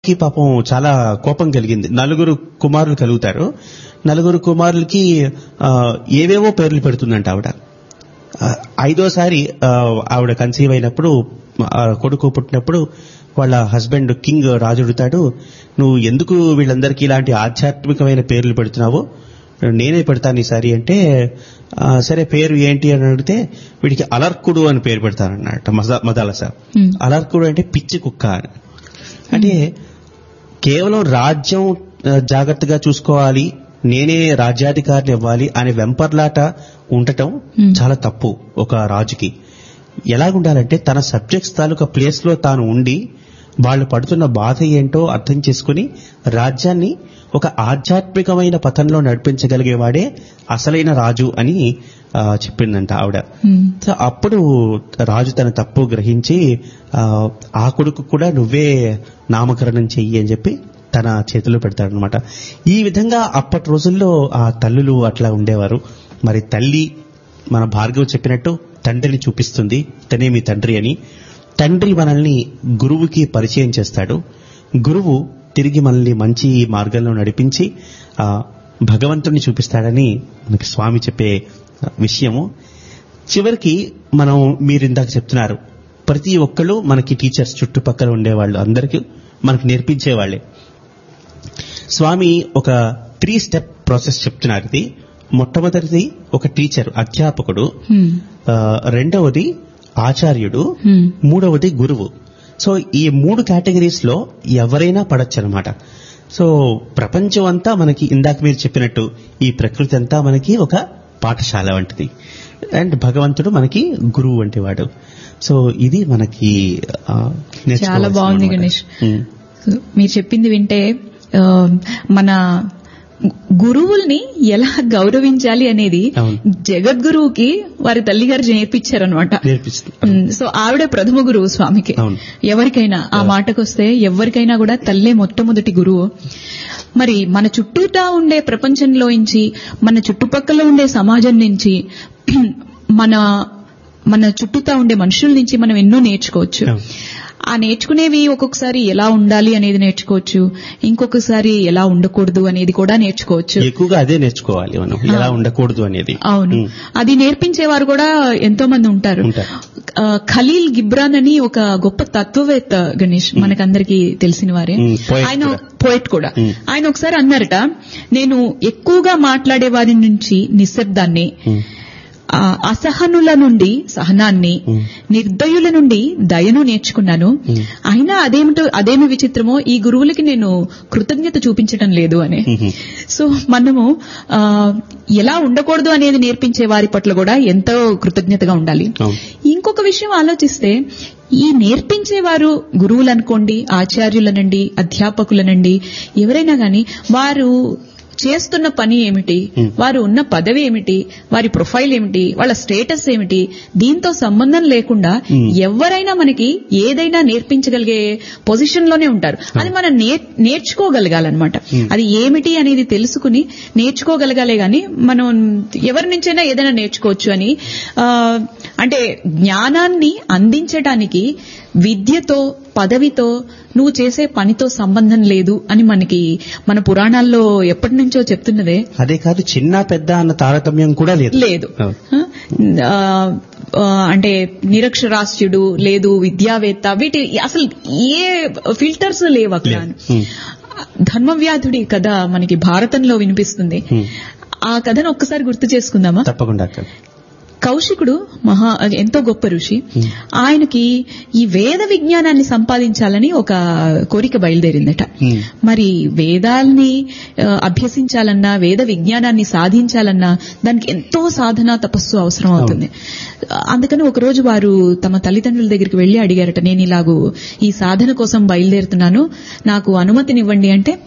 కి పాపం చాలా కోపం కలిగింది నలుగురు కుమారులు కలుగుతారు నలుగురు కుమారులకి ఆ, ఏవేవో పేర్లు పెడుతుందంట ఆవిడ ఆ, ఐదోసారి ఆ, ఆవిడ కన్సీవ్ అయినప్పుడు ఆ, కొడుకు పుట్టినప్పుడు వాళ్ళ హస్బెండ్ కింగ్ రాజు అడుగుతాడు నువ్వు ఎందుకు వీళ్ళందరికీ ఇలాంటి ఆధ్యాత్మికమైన పేర్లు పెడుతున్నావో నేనే పెడతాను ఈసారి అంటే ఆ, సరే పేరు ఏంటి అని అడిగితే వీడికి అలర్కుడు అని పేరు పెడతానన్నట మజా మదాలస Hmm. అలర్కుడు అంటే పిచ్చి కుక్క అని అంటే కేవలం రాజ్యం ఆ, జాగ్రత్తగా చూసుకోవాలి నేనే రాజ్యాధికారిని ఇవ్వాలి అనే వెంపర్లాట ఉండటం Hmm. చాలా తప్పు ఒక రాజుకి ఎలాగుండాలంటే తన సబ్జెక్ట్స్ తాలూకా ప్లేస్ లో తాను ఉండి వాళ్ళు పడుతున్న బాధ ఏంటో అర్థం చేసుకుని రాజ్యాన్ని ఒక ఆధ్యాత్మికమైన పథంలో నడిపించగలిగేవాడే అసలైన రాజు అని ఆ, చెప్పిందంట ఆవిడ ఉమ్, సో అప్పుడు రాజు తన తప్పు గ్రహించి ఆ, ఆ కొడుకు కూడా నువ్వే నామకరణం చెయ్యి అని చెప్పి తన చేతిలో పెడతాడనమాట ఈ విధంగా అప్పటి రోజుల్లో ఆ తల్లులు అట్లా ఉండేవారు మరి తల్లి మన భార్గవ్ చెప్పినట్టు తండ్రిని చూపిస్తుంది తనే మీ తండ్రి అని తండ్రి మనల్ని గురువుకి పరిచయం చేస్తాడు గురువు తిరిగి మనల్ని మంచి మార్గంలో నడిపించి ఆ భగవంతుని చూపిస్తాడని మనకి స్వామి చెప్పే విషయము చివరికి మనం మీరు ఇందాక చెప్తున్నారు ప్రతి ఒక్కళ్ళు మనకి టీచర్స్ చుట్టుపక్కల ఉండేవాళ్ళు అందరికీ మనకు నేర్పించేవాళ్ళే స్వామి ఒక త్రీ స్టెప్ ప్రాసెస్ చెప్తున్నారు ఇది మొట్టమొదటిది ఒక టీచర్ అధ్యాపకుడు ఉమ్, ఆ, రెండవది ఆచార్యుడు ఉమ్, మూడవది గురువు సో ఈ మూడు కేటగిరీస్ లో ఎవరైనా పడచ్చు అనమాట సో ప్రపంచం అంతా మనకి ఇందాక మీరు చెప్పినట్టు ఈ ప్రకృతి అంతా మనకి ఒక పాఠశాల వంటిది అండ్ భగవంతుడు మనకి గురువు వంటి వాడు సో ఇది మనకి ఆ, చాలా నేర్చుకోవాల్సింది బాగుంది అన్నమాట. గణేష్ ఉమ్. మీరు చెప్పింది వింటే ఆ, మన గురువుల్ని ఎలా గౌరవించాలి అనేది అవును. జగద్గురువుకి వారి తల్లిగారు నేర్పించారనమాట నేర్పిస్తుంది ఉమ్, సో ఆవిడే ప్రథమ గురువు స్వామికి అవును. ఎవరికైనా ఆ మాటకొస్తే ఎవరికైనా కూడా తల్లే మొట్టమొదటి గురువు మరి మన చుట్టూతా ఉండే ప్రపంచంలోంచి మన చుట్టుపక్కల ఉండే సమాజం నుంచి మన మన చుట్టూతా ఉండే మనుషుల నుంచి మనం ఎన్నో నేర్చుకోవచ్చు అవును. ఆ నేర్చుకునేవి ఒక్కొక్కసారి ఎలా ఉండాలి అనేది నేర్చుకోవచ్చు ఇంకొకసారి ఎలా ఉండకూడదు అనేది కూడా నేర్చుకోవచ్చు ఎక్కువగా అదే నేర్చుకోవాలి మనం ఎలా ఉండకూడదు అనేది అవును ఉమ్. అది నేర్పించేవారు కూడా ఎంతో మంది ఉంటారు ఉంటారు. ఆ, ఖలీల్ గిబ్రాన్ అని ఒక గొప్ప తత్వవేత్త గణేష్ మనకందరికీ తెలిసిన వారే ఉమ్, poet ఆయన కూడా. పోయిట్ కూడా ఉమ్. ఆయన ఒకసారి అన్నారట నేను ఎక్కువగా మాట్లాడే వారి నుంచి నిశ్శబ్దాన్ని ఉమ్. ఆ, అసహనుల నుండి సహనాన్ని ఉమ్. నిర్దయుల నుండి దయను నేర్చుకున్నాను ఉమ్. అయినా అదేమిటో అదేమి విచిత్రమో ఈ గురువులకి నేను కృతజ్ఞత చూపించడం లేదు అని ఉమ్. సో మనము ఆ, ఎలా ఉండకూడదు అనేది నేర్పించే వారి పట్ల కూడా ఎంతో కృతజ్ఞతగా ఉండాలి అవును. ఇంకొక విషయం ఆలోచిస్తే ఈ నేర్పించేవారు గురువులనుకోండి ఆచార్యులనండి అధ్యాపకులనండి ఎవరైనా గాని వారు చేస్తున్న పని ఏమిటి Hmm. వారు ఉన్న పదవి ఏమిటి వారి ప్రొఫైల్ ఏమిటి వాళ్ళ స్టేటస్ ఏమిటి దీంతో సంబంధం లేకుండా Hmm. ఎవరైనా మనకి ఏదైనా నేర్పించగలిగే పొజిషన్ లోనే ఉంటారు అది మనం నేర్- నేర్చుకోగలగాలన్నమాట Hmm. అది ఏమిటి అనేది తెలుసుకుని నేర్చుకోగలగాలే గాని మనం ఎవరి నుంచైనా ఏదైనా నేర్చుకోవచ్చు అని ఆ, అంటే జ్ఞానాన్ని అందించడానికి విద్యతో పదవితో నువ్వు చేసే పనితో సంబంధం లేదు అని మనకి మన పురాణాల్లో ఎప్పటి నుంచో చెప్తున్నదే అదే కాదు చిన్న పెద్ద అన్న తారతమ్యం కూడా లేదు లేదు అవును. ఆ, ఆ, అంటే నిరక్షరాస్యుడు లేదు విద్యావేత్త వీటి అసలు ఏ ఫిల్టర్స్ లేవు అక్కడ లేదు. హ్మ్. ధర్మవ్యాధుడి కథ మనకి భారతంలో వినిపిస్తుంది హ్మ్. ఆ కథను ఒక్కసారి గుర్తు చేసుకుందామా తప్పకుండా అక్క కౌశికుడు మహా ఎంతో గొప్ప ఋషి Hmm. ఆయనకి ఈ వేద విజ్ఞానాన్ని సంపాదించాలని ఒక కోరిక బయలుదేరిందట Hmm. మరి వేదాల్ని ఆ, అభ్యసించాలన్నా వేద విజ్ఞానాన్ని సాధించాలన్నా దానికి ఎంతో సాధన తపస్సు అవసరం అవుతుంది అందుకని ఒక రోజు వారు తమ తల్లిదండ్రుల దగ్గరికి వెళ్లి అడిగారట నేను ఇలాగూ ఈ సాధన కోసం బయలుదేరుతున్నాను నాకు అనుమతినివ్వండి అంటే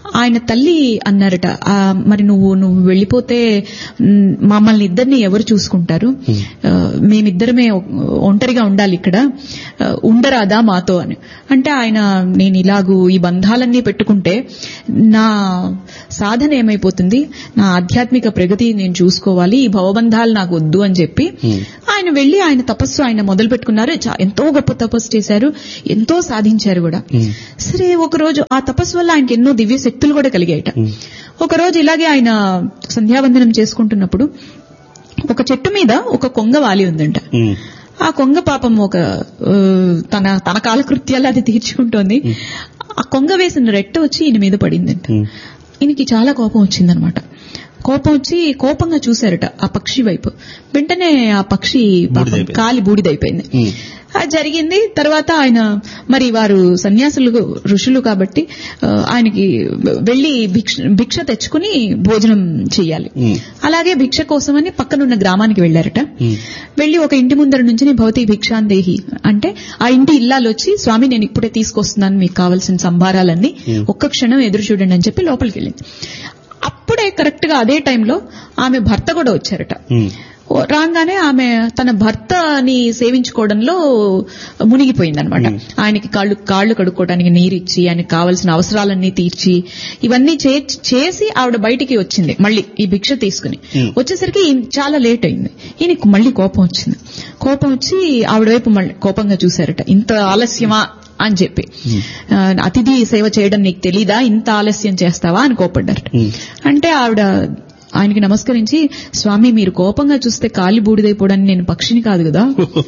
ఆయన తల్లి అన్నారట "ఆ, మరి నువ్వు నువ్వు వెళ్ళిపోతే మ్, మమ్మల్ని ఇద్దరిని ఎవరు చూసుకుంటారు ఆ, మేమిద్దరమే ఒ- ఒంటరిగా ఉండాలి ఇక్కడ ఆ, ఉండరాదా మాతో అని అంటే ఆయన నేను ఇలాగూ ఈ బంధాలన్నీ పెట్టుకుంటే నా సాధన ఏమైపోతుంది నా ఆధ్యాత్మిక ప్రగతి నేను చూసుకోవాలి ఈ భవబంధాలు నాకు వద్దు అని చెప్పి ఆయన వెళ్లి ఆయన తపస్సు ఆయన మొదలు పెట్టుకున్నారు చా- ఎంతో గొప్ప తపస్సు చేశారు ఎంతో సాధించారు కూడా సరే ఒక రోజు ఆ తపస్సు వల్ల ఆయనకి ఎన్నో దివ్య శక్తులు కూడా కలిగాయట ఒక రోజు ఇలాగే ఆయన సంధ్యావందనం చేసుకుంటున్నప్పుడు ఒక చెట్టు మీద ఒక కొంగ వాలి ఉందంట ఉమ్, ఆ కొంగ పాపం ఒక ఆ, తన తన కాలకృత్యాలు అది తీర్చుకుంటోంది ఆ కొంగ వేసిన రెట్ట వచ్చి ఈయన మీద పడిందంట ఉమ్, ఈయనకి చాలా కోపం వచ్చిందనమాట కోపం వచ్చి కోపంగా చూశారట ఆ పక్షి వైపు వెంటనే ఆ పక్షి పాపం బూడిదైపోయింది. కాలి బూడిదైపోయింది ఉమ్, అది జరిగింది తర్వాత ఆయన మరి వారు సన్యాసులు ఋషులు కాబట్టి ఆ, ఆయనకి వెళ్లి భిక్ష భిక్ష తెచ్చుకుని భోజనం చెయ్యాలి ఉమ్, అలాగే భిక్ష కోసమని పక్కనున్న గ్రామానికి వెళ్లారట ఉమ్, వెళ్లి ఒక ఇంటి ముందర నుంచి భౌతిక భిక్షాందేహి అంటే ఆ ఇంటి ఇల్లాలు వచ్చి స్వామి నేను ఇప్పుడే తీసుకొస్తున్నాను మీకు కావాల్సిన సంభారాలన్నీ Hmm. ఒక్క క్షణం ఎదురు చూడండి అని చెప్పి లోపలికి వెళ్ళింది అప్పుడే కరెక్ట్ గా అదే టైంలో ఆమె భర్త కూడా వచ్చారట ఉమ్, ఓ- రాగానే ఆమె తన భర్తని సేవించుకోవడంలో మునిగిపోయిందనమాట ఆయనకి కాళ్ళు కాళ్ళు కడుక్కోవడానికి నీరిచ్చి ఆయనకి కావలసిన అవసరాలన్నీ తీర్చి ఇవన్నీ చే- చేసి ఆవిడ బయటికి వచ్చింది మళ్ళీ ఈ భిక్ష తీసుకుని Hmm. వచ్చేసరికి ఈయన చాలా లేట్ అయింది ఈయనకు మళ్ళీ కోపం వచ్చింది కోపం వచ్చి ఆవిడ వైపు మళ్ళీ కోపంగా చూశారట ఇంత ఆలస్యమా అని చెప్పి ఆ, అతిథి సేవ చేయడం నీకు తెలీదా ఇంత ఆలస్యం చేస్తావా అని కోపడ్డారట ఉమ్, అంటే ఆవిడ ఆయనకి నమస్కరించి స్వామి మీరు కోపంగా చూస్తే కాలి బూడిదైపోవడానికి నేను పక్షిని కాదు కదా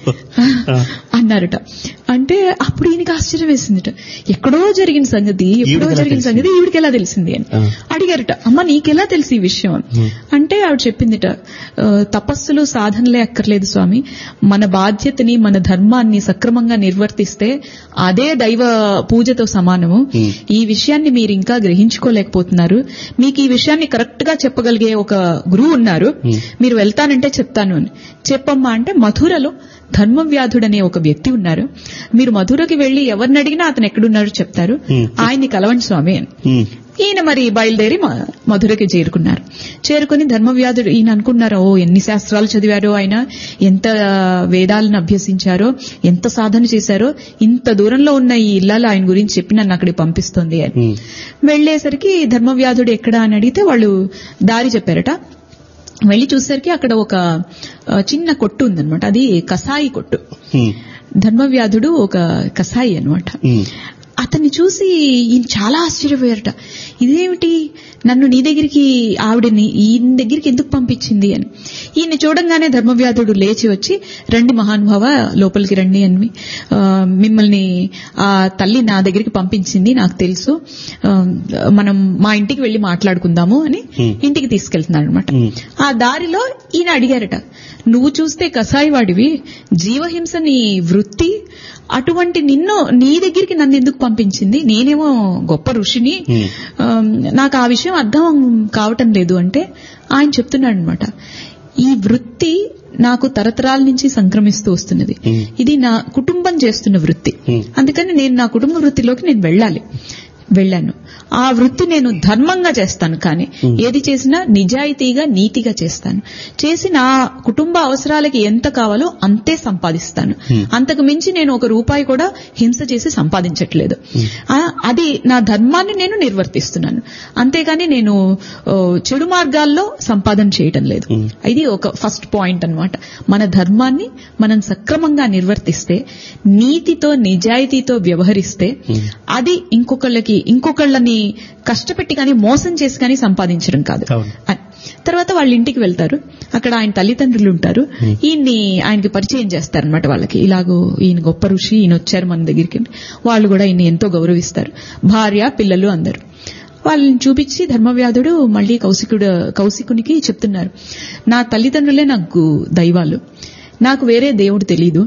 అన్నారట అంటే అప్పుడు ఈయనకి ఆశ్చర్యం వేసిందిట ఎక్కడో జరిగిన సంగతి ఎప్పుడో ఈవిడికి ఎలా జరిగిన తెలిసింది? సంగతి ఈవిడికి ఎలా తెలిసింది అని ఆ. అడిగారట అమ్మ నీకెలా తెలిసి ఈ విషయం అని అంటే ఆవిడ చెప్పిందిట "ఆ, తపస్సులు సాధనలే అక్కర్లేదు స్వామి మన బాధ్యతని మన ధర్మాన్ని సక్రమంగా నిర్వర్తిస్తే అదే దైవ పూజతో సమానము Hmm. ఈ విషయాన్ని మీరు ఇంకా గ్రహించుకోలేకపోతున్నారు మీకు ఈ విషయాన్ని కరెక్ట్ గా చెప్పగలిగే ఒక గురువు ఉన్నారు మీరు వెళ్తానంటే చెప్తాను అని చెప్పమ్మా అంటే మధురలో ధర్మవ్యాధుడనే ఒక వ్యక్తి ఉన్నారు మీరు మధురకి వెళ్లి ఎవరిని అడిగినా అతను ఎక్కడున్నారో చెప్తారు Hmm. ఆయన్ని కలవండి స్వామి అని ఉమ్, ఈయన మరి బయలుదేరి మ- మధురకి చేరుకున్నారు చేరుకుని ధర్మవ్యాధుడు ఈయన అనుకున్నారు ఓ ఎన్ని శాస్త్రాలు చదివారో ఆయన ఎంత వేదాలను అభ్యసించారో ఎంత సాధన చేశారో ఇంత దూరంలో ఉన్న ఈ ఇల్లాలు ఆయన గురించి చెప్పి నన్ను అక్కడికి పంపిస్తుంది అని ఉమ్, వెళ్లేసరికి ధర్మవ్యాధుడు ఎక్కడా అని అడిగితే వాళ్ళు దారి చెప్పారట వెళ్లి చూసేసరికి అక్కడ ఒక ఆ, చిన్న కొట్టు ఉందన్నమాట అది కసాయి కొట్టు ఉమ్, ధర్మవ్యాధుడు ఒక కసాయి అన్నమాట ఉమ్, అతన్ని చూసి ఈయన చాలా ఆశ్చర్యపోయారట ఇదేమిటి నన్ను నీ దగ్గరికి ఆవిడని ఈయన దగ్గరికి ఎందుకు పంపించింది అని ఈయన చూడంగానే ధర్మవ్యాధుడు లేచి వచ్చి రండి మహానుభావ లోపలికి రండి అని ఆ, మిమ్మల్ని ఆ తల్లి నా దగ్గరికి పంపించింది నాకు తెలుసు ఆ, మనం మా ఇంటికి వెళ్లి మాట్లాడుకుందాము అని Hmm. ఇంటికి తీసుకెళ్తున్నాడు అనమాట Hmm. ఆ దారిలో ఈయన అడిగారట నువ్వు చూస్తే కసాయి వాడివి జీవహింస నీ వృత్తి అటువంటి నిన్ను నీ దగ్గరికి నన్ను ఎందుకు పంపించింది నేనేమో గొప్ప ఋషిని Hmm. ఆ, నాకు ఆ విషయం అర్థం కావటం లేదు అంటే ఆయన చెప్తున్నాడు అనమాట ఈ వృత్తి నాకు తరతరాల నుంచి సంక్రమిస్తూ వస్తున్నది Hmm. ఇది నా కుటుంబం చేస్తున్న వృత్తి Hmm. అందుకని నేను నా కుటుంబ వృత్తిలోకి నేను వెళ్ళాలి వెళ్ళాను ఆ వృత్తి నేను ధర్మంగా చేస్తాను కానీ ఏది చేసినా నిజాయితీగా నీతిగా చేస్తాను చేసి నా కుటుంబ అవసరాలకి ఎంత కావాలో అంతే సంపాదిస్తాను అంతకు మించి నేను ఒక రూపాయి కూడా హింస చేసి సంపాదించట్లేదు ఆ, అది నా ధర్మాన్ని నేను నిర్వర్తిస్తున్నాను అంతేగాని నేను ఓ, చెడు మార్గాల్లో సంపాదన చేయటం లేదు ఇది ఒక ఫస్ట్ పాయింట్ అన్నమాట మన ధర్మాన్ని మనం సక్రమంగా నిర్వర్తిస్తే నీతితో నిజాయితీతో వ్యవహరిస్తే అది ఇంకొకళ్ళకి ఇంకొకళ్ళని కష్టపెట్టి కానీ మోసం చేసి కానీ సంపాదించడం కాదు అవును. అని. తర్వాత వాళ్ళ ఇంటికి వెళ్తారు అక్కడ ఆయన తల్లిదండ్రులు ఉంటారు ఈయన్ని ఆయనకి పరిచయం చేస్తారనమాట వాళ్ళకి ఇలాగో ఈయన గొప్ప ఋషి ఈయన వచ్చారు మన దగ్గరికి వాళ్ళు కూడా ఈయన ఎంతో గౌరవిస్తారు భార్య పిల్లలు అందరు వాళ్ళని చూపించి ధర్మవ్యాధుడు మళ్ళీ కౌశికుడు కౌశికునికి చెప్తున్నారు నా తల్లిదండ్రులే నాకు దైవాలు నాకు వేరే దేవుడు తెలీదు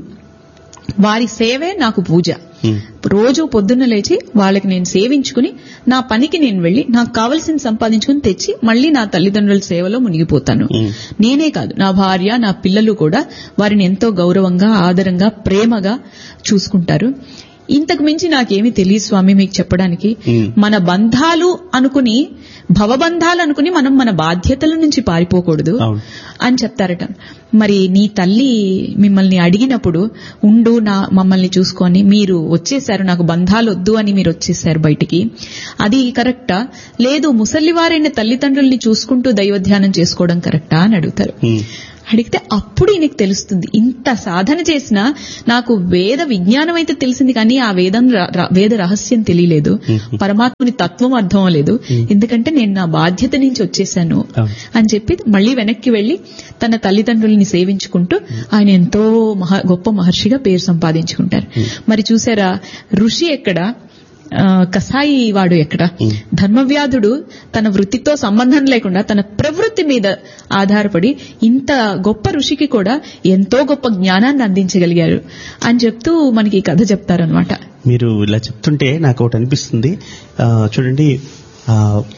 వారి సేవే నాకు పూజ ఉమ్, రోజు పొద్దున్న లేచి వాళ్ళకి నేను సేవించుకుని నా పనికి నేను వెళ్లి నాకు కావలసిన సంపాదించుకుని తెచ్చి మళ్ళీ నా తల్లిదండ్రుల సేవలో మునిగిపోతాను Mm. నేనే కాదు నా భార్య నా పిల్లలు కూడా వారిని ఎంతో గౌరవంగా ఆదరంగా ప్రేమగా చూసుకుంటారు ఇంతకు మించి నాకేమీ తెలియదు స్వామి మీకు చెప్పడానికి Hmm. మన బంధాలు అనుకుని భవబంధాలు అనుకుని మనం మన బాధ్యతల నుంచి పారిపోకూడదు అవును. అని చెప్తారట మరి నీ తల్లి మిమ్మల్ని అడిగినప్పుడు ఉండు నా మమ్మల్ని చూసుకొని మీరు వచ్చేసారు నాకు బంధాలు వద్దు అని మీరు వచ్చేసారు బయటికి అది కరెక్టా లేదు ముసలివారైన తల్లిదండ్రుల్ని చూసుకుంటూ దైవధ్యానం చేసుకోవడం కరెక్టా అని అడుగుతారు ఉమ్, అడిగితే అప్పుడు ఈయనకు తెలుస్తుంది ఇంత సాధన చేసినా నాకు వేద విజ్ఞానం అయితే తెలిసింది కానీ ఆ వేదం ర- ర- వేద రహస్యం తెలియలేదు పరమాత్ముని తత్వం అర్థం అవ్వలేదు ఎందుకంటే నేను నా బాధ్యత నుంచి వచ్చేసాను అవును. అని చెప్పి మళ్ళీ వెనక్కి వెళ్లి తన తల్లిదండ్రుల్ని సేవించుకుంటూ ఆయన ఎంతో మహా గొప్ప మహర్షిగా పేరు సంపాదించుకుంటారు మరి చూసారా ఋషి ఎక్కడ ఆ, కసాయి వాడు ఎక్కడ ధర్మవ్యాధుడు తన వృత్తితో సంబంధం లేకుండా తన ప్రవృత్తి మీద ఆధారపడి ఇంత గొప్ప ఋషికి కూడా ఎంతో గొప్ప జ్ఞానాన్ని అందించగలిగారు అని చెప్తూ మనకి ఈ కథ చెప్తారనమాట మీరు ఇలా చెప్తుంటే నాకు ఒకటి అనిపిస్తుంది ఆ, చూడండి ఆ,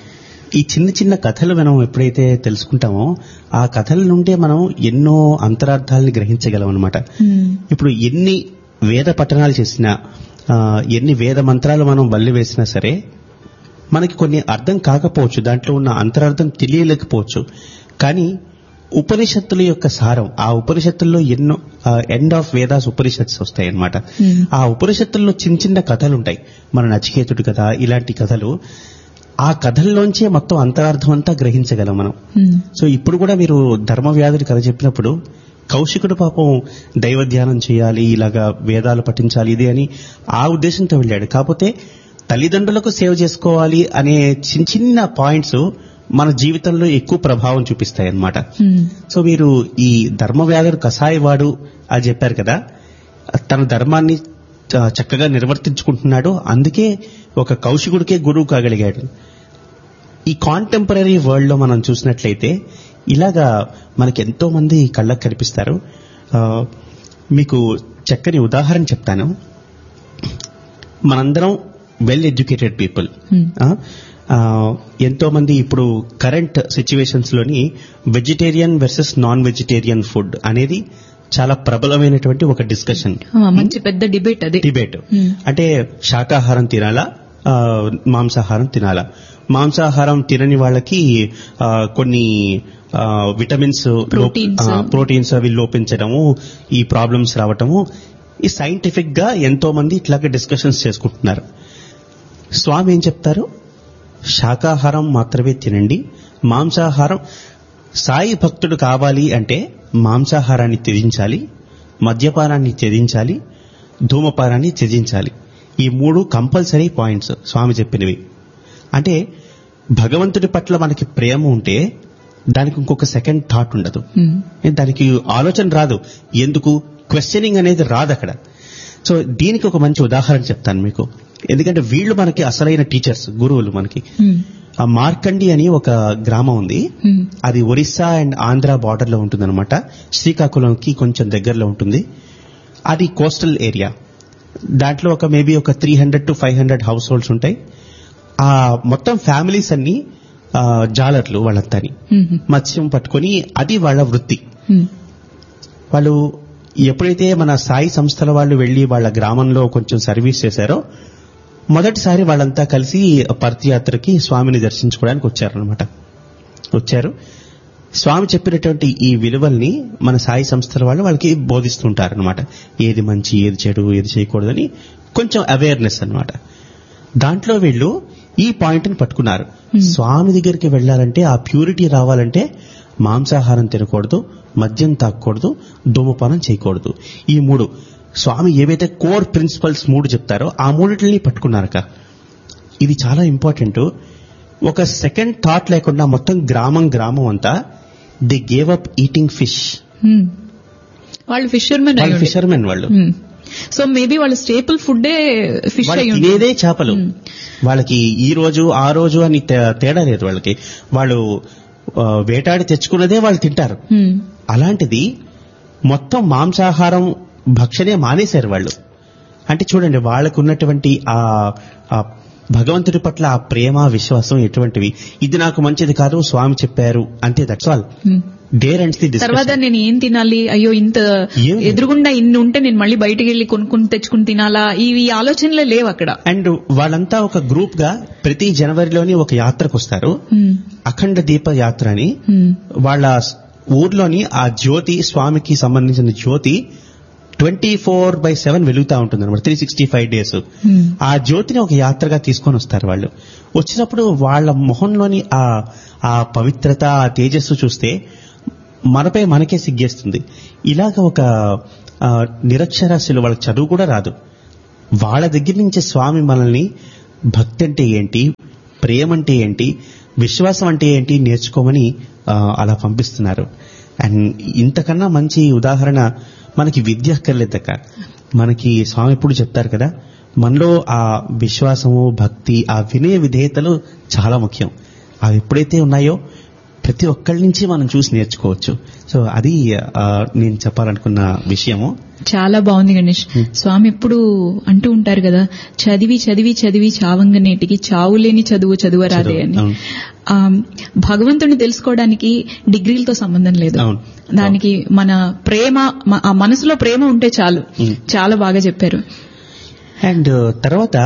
ఈ చిన్న చిన్న కథలు మనం ఎప్పుడైతే తెలుసుకుంటామో ఆ కథల నుండే మనం ఎన్నో అంతరార్థాలని గ్రహించగలం అనమాట ఇప్పుడు ఎన్ని వేద పఠనాలు చేసినా ఆ, ఎన్ని వేద మంత్రాలు మనం వల్లి వేసినా సరే మనకి కొన్ని అర్థం కాకపోవచ్చు దాంట్లో ఉన్న అంతరార్థం తెలియలేకపోవచ్చు కానీ ఉపనిషత్తుల యొక్క సారం ఆ ఉపనిషత్తుల్లో ఎన్నో ఎండ్ ఆఫ్ వేదాస్ ఉపనిషత్స్ వస్తాయి అన్నమాట ఆ ఉపనిషత్తుల్లో చిన్న చిన్న కథలు ఉంటాయి మన నచికేతుడి కథ ఇలాంటి కథలు ఆ కథల్లోంచే మొత్తం అంతరార్థం అంతా గ్రహించగలం మనం సో ఇప్పుడు కూడా మీరు ధర్మవ్యాధుడి కథ చెప్పినప్పుడు కౌశికుడు పాపం దైవ ధ్యానం చేయాలి ఇలాగా వేదాలు పఠించాలి ఇది అని ఆ ఉద్దేశంతో వెళ్ళాడు కాకపోతే తల్లిదండ్రులకు సేవ చేసుకోవాలి అనే చిన్న చిన్న పాయింట్స్ మన జీవితంలో ఎక్కువ ప్రభావం చూపిస్తాయి అన్నమాట సో మీరు ఈ ధర్మవ్యాధుడు కషాయవాడు అని చెప్పారు కదా తన ధర్మాన్ని చ- చక్కగా నిర్వర్తించుకుంటున్నాడు అందుకే ఒక కౌశికుడికే గురువు కాగలిగాడు ఈ కాంటెంపరీ వరల్డ్ లో మనం చూసినట్లయితే ఇలాగా మనకి ఎంతో మంది కళ్ళకు కనిపిస్తారు ఆ, మీకు చక్కని ఉదాహరణ చెప్తాను మనందరం వెల్ ఎడ్యుకేటెడ్ పీపుల్ ఎంతో మంది ఇప్పుడు కరెంట్ సిచ్యువేషన్స్ లోని vegetarian versus non vegetarian food అనేది చాలా ప్రబలమైనటువంటి ఒక డిస్కషన్ ఆ, మంచి పెద్ద డిబేట్ అది డిబేట్ Hmm. అంటే శాకాహారం తినాలా ఆ, మాంసాహారం తినాలా మాంసాహారం తినని వాళ్ళకి ఆ, కొన్ని ఆ, విటమిన్స్ లోప్- Proteins. ఆ, ప్రోటీన్స్ అవి లోపించడము ఈ ప్రాబ్లమ్స్ రావటము ఈ సైంటిఫిక్ గా ఎంతో మంది ఇట్లాగే డిస్కషన్స్ చేసుకుంటున్నారు స్వామి ఏం చెప్తారు శాకాహారం మాత్రమే తినండి మాంసాహారం సాయి భక్తుడు కావాలి అంటే మాంసాహారాన్ని త్యజించాలి మద్యపానాన్ని త్యజించాలి ధూమపానాన్ని త్యజించాలి ఈ మూడు కంపల్సరీ పాయింట్స్ స్వామి చెప్పినవి అంటే భగవంతుడి పట్ల మనకి ప్రేమ ఉంటే దానికి ఇంకొక సెకండ్ థాట్ ఉండదు ఉమ్. దానికి ఆలోచన రాదు ఎందుకు క్వశ్చనింగ్ అనేది రాదు అక్కడ సో దీనికి ఒక మంచి ఉదాహరణ చెప్తాను మీకు ఎందుకంటే వీళ్ళు మనకి అసలైన టీచర్స్ గురువులు మనకి ఉమ్. ఆ మార్కండి అని ఒక గ్రామం ఉంది ఉమ్. అది ఒరిస్సా అండ్ ఆంధ్ర బార్డర్ లో ఉంటుందన్నమాట శ్రీకాకుళంకి కొంచెం దగ్గరలో ఉంటుంది అది కోస్టల్ ఏరియా దాంట్లో ఒక మేబీ ఒక three hundred to five hundred households ఉంటాయి ఆ మొత్తం ఫ్యామిలీస్ అన్ని ఆ, జాలర్లు వాళ్ళంతాని ఉమ్. మత్స్యం పట్టుకొని అది వాళ్ళ వృత్తి ఉమ్. వాళ్ళు ఎప్పుడైతే మన సాయి సంస్థల వాళ్ళు వెళ్లి వాళ్ళ గ్రామంలో కొంచెం సర్వీస్ చేశారో మొదటిసారి వాళ్ళంతా కలిసి పర్తియాత్రకి స్వామిని దర్శించుకోవడానికి వచ్చారనమాట వచ్చారు స్వామి చెప్పినటువంటి ఈ విలువల్ని మన సాయి సంస్థల వాళ్ళు వాళ్ళకి బోధిస్తుంటారనమాట ఏది మంచి ఏది చెడు ఏది చేయకూడదని కొంచెం అవేర్నెస్ అన్నమాట దాంట్లో వీళ్ళు ఈ పాయింట్ ని పట్టుకున్నారు స్వామి దగ్గరికి వెళ్ళాలంటే ఆ ప్యూరిటీ రావాలంటే మాంసాహారం తినకూడదు మద్యం తాగకూడదు ధూమపానం చేయకూడదు ఈ మూడు స్వామి ఏవైతే కోర్ ప్రిన్సిపల్స్ మూడు చెప్తారో ఆ మూడిటిని పట్టుకున్నారక ఇది చాలా ఇంపార్టెంట్ ఒక సెకండ్ థాట్ లేకుండా మొత్తం గ్రామం గ్రామం అంతా they gave up eating fish um. వాళ్ళు ఫిషర్మెన్ వాళ్ళు ఫిషర్మెన్ వాళ్ళు సో మేబీ వాళ్ళ స్టేపుల్ ఫుడ్డే ఫిష్ వాళ్ళు అయి తినేదే చేపలు వాళ్ళకి ఈ రోజు ఆ రోజు అని తే- తేడా లేదు వాళ్ళకి వాళ్ళు ఆ, వేటాడి తెచ్చుకున్నదే వాళ్ళు తింటారు ఉమ్. అలాంటిది మొత్తం మాంసాహారం భక్షణే మానేశారు వాళ్ళు అంటే చూడండి వాళ్ళకు ఉన్నటువంటి ఆ ఆ భగవంతుడి పట్ల ఆ ప్రేమ విశ్వాసం ఎటువంటివి ఇది నాకు మంచిది కాదు స్వామి చెప్పారు అంతే that's all um. There ends the తర్వాత డిస్కషన్ నేను ఏం తినాలి అయ్యో ఇంత ఏం లేదు. ఎదురుగుండా ఇన్ని ఉంటే నేను మళ్ళీ బయటికి వెళ్ళి కొనుక్కుని తెచ్చుకుని తినాలా ఇవి ఆలోచనలే లేవు అక్కడ అండ్ వాళ్ళంతా ఒక గ్రూప్ గా ప్రతి జనవరిలోని ఒక యాత్రకు వస్తారు ఉమ్, అఖండ దీప యాత్ర అని ఉమ్, వాళ్ళ ఊర్లోని ఆ జ్యోతి స్వామికి సంబంధించిన జ్యోతి ట్వంటీ ఫోర్ బై సెవెన్ వెలుగుతా ఉంటుంది అనమాట three sixty five days um. ఆ జ్యోతిని ఒక యాత్రగా తీసుకొని వస్తారు వాళ్ళు వచ్చినప్పుడు వాళ్ళ మొహంలోని ఆ ఆ పవిత్రత ఆ తేజస్సు చూస్తే మనపై మనకే సిగ్గేస్తుంది ఇలాగ ఒక ఆ, నిరక్షరాస్యులు వాళ్ళకి చదువు కూడా రాదు వాళ్ళ దగ్గర నుంచి స్వామి మనల్ని భక్తి అంటే ఏంటి ప్రేమ అంటే ఏంటి విశ్వాసం అంటే ఏంటి నేర్చుకోమని ఆ, అలా పంపిస్తున్నారు అండ్ ఇంతకన్నా మంచి ఉదాహరణ మనకి విద్య అక్కర్లేదక్క మనకి స్వామి ఎప్పుడు చెప్తారు కదా మనలో ఆ విశ్వాసము భక్తి ఆ వినయ విధేయతలు చాలా ముఖ్యం అవి ఎప్పుడైతే ఉన్నాయో ప్రతి ఒక్కరి నుంచి మనం చూసి నేర్చుకోవచ్చు సో అది ఆ, నేను చెప్పాలనుకున్న విషయము చాలా బాగుంది గణేష్ స్వామి ఎప్పుడు అంటూ ఉంటారు కదా చదివి చదివి చదివి చావంగ నేటికి చావు లేని చదువు చదువరాదే చదువు, అని అవును. ఆ, భగవంతుని తెలుసుకోవడానికి డిగ్రీలతో సంబంధం లేదు అవును. దానికి మన ప్రేమ మ- ఆ మనసులో ప్రేమ ఉంటే చాలు ఉమ్. చాలా బాగా చెప్పారు అండ్ తర్వాత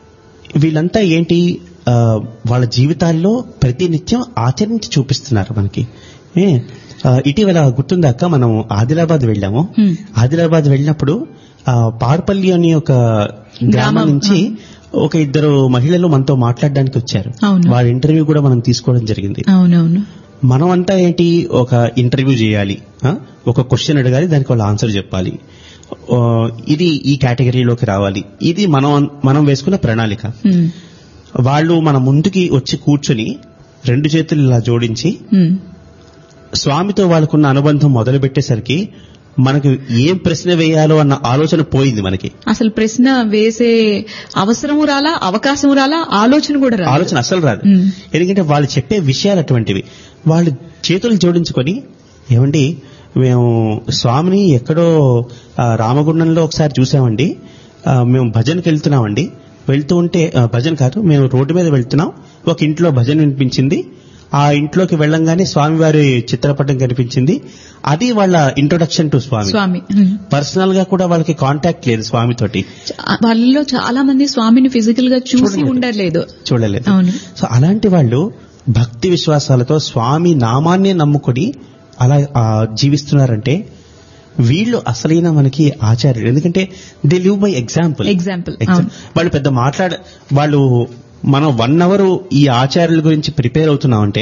వీళ్ళంతా ఏంటి ఆ, వాళ్ళ జీవితాల్లో ప్రతినిత్యం ఆచరించి చూపిస్తున్నారు మనకి ఏ, ఆ, ఇటీవల గుర్తుందాక మనం ఆదిలాబాద్ వెళ్ళాము Hmm. ఆదిలాబాద్ వెళ్ళినప్పుడు ఆ, పార్పల్లి అని ఒక గ్రామం గ్రామం, నుంచి ఒక ఇద్దరు మహిళలు మనతో మాట్లాడడానికి వచ్చారు అవును. వాళ్ళ ఇంటర్వ్యూ కూడా మనం తీసుకోవడం జరిగింది అవునవును మనం అంతా ఏంటి ఒక ఇంటర్వ్యూ చేయాలి ఆ? ఒక క్వశ్చన్ అడగాలి దానికి వాళ్ళు ఆన్సర్ చెప్పాలి ఆ, ఇది ఈ కేటగిరీలోకి రావాలి ఇది మనం మనం వేసుకున్న ప్రణాళిక ఉమ్, వాళ్ళు మన ముందుకి వచ్చి కూర్చొని రెండు చేతులు ఇలా జోడించి ఉమ్, స్వామితో వాళ్ళకున్న అనుబంధం మొదలు పెట్టేసరికి మనకు ఏం ప్రశ్న వేయాలో అన్న ఆలోచన పోయింది మనకి అసలు ప్రశ్న వేసే అవసరము రాలా అవకాశం రాలా ఆలోచన కూడా రాలా ఆలోచన అసలు రాదు ఉమ్. ఎందుకంటే వాళ్ళు చెప్పే విషయాలు అటువంటివి వాళ్ళు చేతులు జోడించుకొని ఏమండి మేము స్వామిని ఎక్కడో ఆ, రామగుండంలో ఒకసారి చూసామండి ఆ, మేము భజనకి వెళ్తున్నామండి వెళ్తూ ఉంటే ఆ, భజన కాదు మేము రోడ్డు మీద వెళ్తున్నాం ఒక ఇంట్లో భజన వినిపించింది ఆ ఇంట్లోకి వెళ్ళంగానే స్వామివారి చిత్రపటం కనిపించింది అది వాళ్ళ introduction to Swami Swami um. Personal గా కూడా వాళ్ళకి కాంటాక్ట్ లేదు స్వామితోటి చా- వాళ్ళలో చాలా మంది స్వామిని ఫిజికల్ గా చూసి చూడలేదు. ఉండలేదు చూడలేదు అవును సో అలాంటి వాళ్ళు భక్తి విశ్వాసాలతో స్వామి నామాన్నే నమ్ముకొని అలా ఆ, జీవిస్తున్నారంటే వీళ్ళు అసలైన మనకి ఆచార్యులు ఎందుకంటే they live by example Example, Exam- వాళ్ళు పెద్ద మాట్లాడ వాళ్ళు మనం వన్ అవర్ ఈ ఆచార్యుల గురించి ప్రిపేర్ అవుతున్నామంటే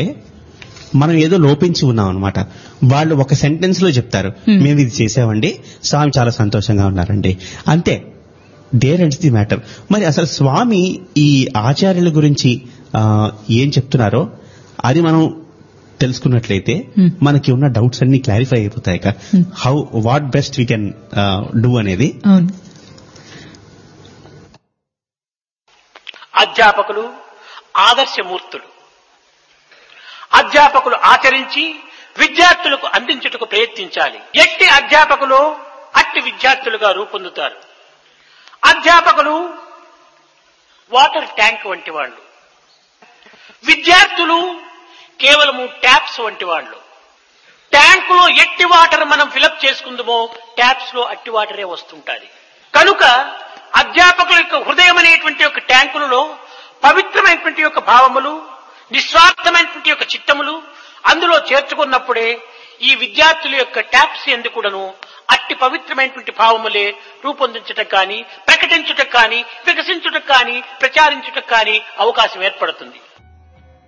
మనం ఏదో లోపించి ఉన్నాం అనమాట వాళ్ళు ఒక సెంటెన్స్ లో చెప్తారు Hmm. మేము ఇది చేసామండి స్వామి చాలా సంతోషంగా ఉన్నారండి అంతే డేర్ అండ్స్ ది మ్యాటర్ మరి అసలు స్వామి ఈ ఆచార్యుల గురించి ఆ, ఏం చెప్తున్నారో అది మనం తెలుసుకున్నట్లయితే Hmm. మనకి ఉన్న డౌట్స్ అన్ని క్లారిఫై అయిపోతాయి Hmm. How what best we can do అనేది అవును అధ్యాపకులు ఆదర్శమూర్తులు అధ్యాపకులు ఆచరించి విద్యార్థులకు అందించుటకు ప్రయత్నించాలి ఎట్టి అధ్యాపకులు అట్టి విద్యార్థులుగా రూపొందుతారు అధ్యాపకులు వాటర్ ట్యాంక్ వంటి వాళ్ళు విద్యార్థులు కేవలము ట్యాప్స్ వంటి వాళ్ళు ట్యాంకులో ఎట్టి వాటర్ మనం ఫిలప్ చేసుకుందామో ట్యాప్స్ లో అట్టి వాటరే వస్తుంటాది కనుక అధ్యాపకుల యొక్క హృదయం అనేటువంటి ఒక ట్యాంకులలో పవిత్రమైనటువంటి యొక్క భావములు నిస్వార్థమైనటువంటి యొక్క చిత్తములు అందులో చేర్చుకున్నప్పుడే ఈ విద్యార్థుల యొక్క ట్యాప్స్ ఎందుకుడను అట్టి పవిత్రమైనటువంటి భావములే రూపొందించటం కానీ ప్రకటించుటకు కానీ వికసించుటకు కానీ ప్రచారించుటకు కానీ అవకాశం ఏర్పడుతుంది